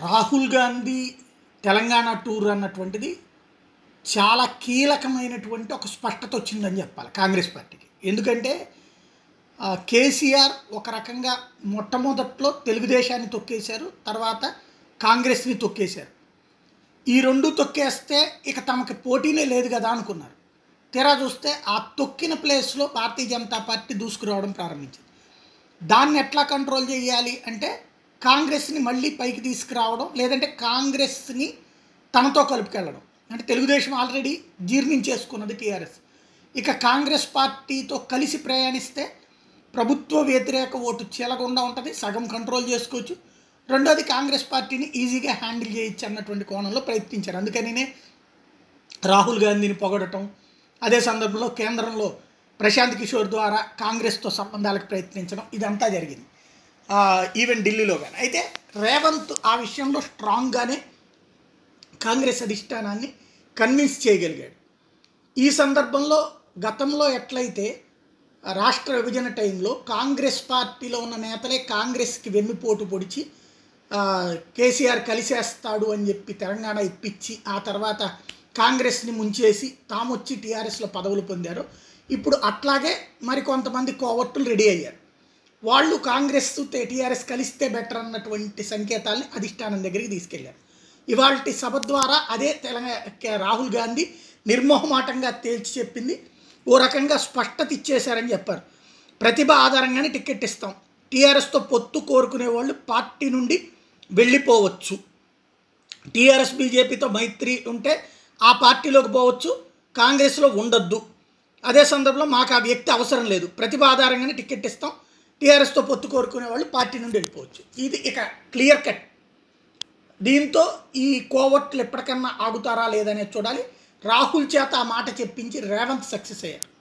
Rahul Gandhi Telangana tour అన్నటువంటిది చాలా కీలకమైనటువంటి ఒక స్పష్టత వచ్చిందని చెప్పాలి కాంగ్రెస్ పార్టీకి ఎందుకంటే ఆ, కేసీఆర్ ఒక రకంగా మొట్టమొదట్లో తెలుగుదేశాన్ని తొక్కేశారు తర్వాత కాంగ్రెస్ని తొక్కేశారు ఈ రెండు తొక్కేస్తే ఇక తమకి పోటీనే లేదు కదా అనుకున్నారు తీరా చూస్తే ఆ తొక్కిన ప్లేస్లో భారతీయ జనతా పార్టీ దూసుకురావడం ప్రారంభించింది దాన్ని ఎట్లా కంట్రోల్ చేయాలి అంటే కాంగ్రెస్ని మళ్ళీ పైకి తీసుకురావడం లేదంటే కాంగ్రెస్ని తనతో కలుపుకెళ్ళడం అంటే తెలుగుదేశం ఆల్రెడీ జీర్ణించేసుకున్నది టీఆర్ఎస్ ఇక కాంగ్రెస్ పార్టీతో కలిసి ప్రయాణిస్తే ప్రభుత్వ వ్యతిరేక ఓటు చీలకుండా ఉంటుంది సగం కంట్రోల్ చేసుకోవచ్చు రెండోది కాంగ్రెస్ పార్టీని ఈజీగా హ్యాండిల్ చేయొచ్చు అన్నటువంటి కోణంలో ప్రయత్నించారు అందుకనినే రాహుల్ గాంధీని పొగడటం అదే సందర్భంలో కేంద్రంలో ప్రశాంత్ కిషోర్ ద్వారా కాంగ్రెస్తో సంబంధాలకు ప్రయత్నించడం ఇదంతా జరిగింది ఆ, ఈవెన్ ఢిల్లీలో కానీ అయితే రేవంత్ ఆ విషయంలో స్ట్రాంగ్గానే కాంగ్రెస్ అధిష్టానాన్ని కన్విన్స్ చేయగలిగాడు ఈ సందర్భంలో గతంలో ఎట్లయితే రాష్ట్ర విభజన టైంలో కాంగ్రెస్ పార్టీలో ఉన్న నేతలే కాంగ్రెస్కి వెన్నుపోటు పొడిచి ఆ, కేసీఆర్ కలిసేస్తాడు అని చెప్పి తెలంగాణ ఇప్పించి ఆ తర్వాత కాంగ్రెస్ని ముంచేసి తాము వచ్చి టీఆర్ఎస్లో పదవులు పొందారు ఇప్పుడు అట్లాగే మరి కొంతమంది కోవట్టులు రెడీ అయ్యారు వాళ్ళు కాంగ్రెస్ టీఆర్ఎస్ కలిస్తే బెటర్ అన్నటువంటి సంకేతాలని అధిష్టానం దగ్గరికి తీసుకెళ్లారు ఇవాళ సభ ద్వారా అదే తెలంగాణ రాహుల్ గాంధీ నిర్మోహమాటంగా తేల్చి చెప్పింది ఓ రకంగా స్పష్టత ఇచ్చేశారని చెప్పారు ప్రతిభ ఆధారంగానే టికెట్ ఇస్తాం టీఆర్ఎస్తో పొత్తు కోరుకునే వాళ్ళు పార్టీ నుండి వెళ్ళిపోవచ్చు టీఆర్ఎస్ బీజేపీతో మైత్రి ఉంటే ఆ పార్టీలోకి పోవచ్చు కాంగ్రెస్లో ఉండొద్దు అదే సందర్భంలో మాకు ఆ వ్యక్తి అవసరం లేదు ప్రతిభ ఆధారంగానే టికెట్ ఇస్తాం టీఆర్ఎస్తో పొత్తు కోరుకునే వాళ్ళు పార్టీ నుండి వెళ్ళిపోవచ్చు ఇది ఇక క్లియర్ కట్ దీంతో ఈ కోవట్లు ఎప్పటికన్నా ఆగుతారా లేదనేది చూడాలి రాహుల్ చేత ఆ మాట చెప్పించి రేవంత్ సక్సెస్ అయ్యారు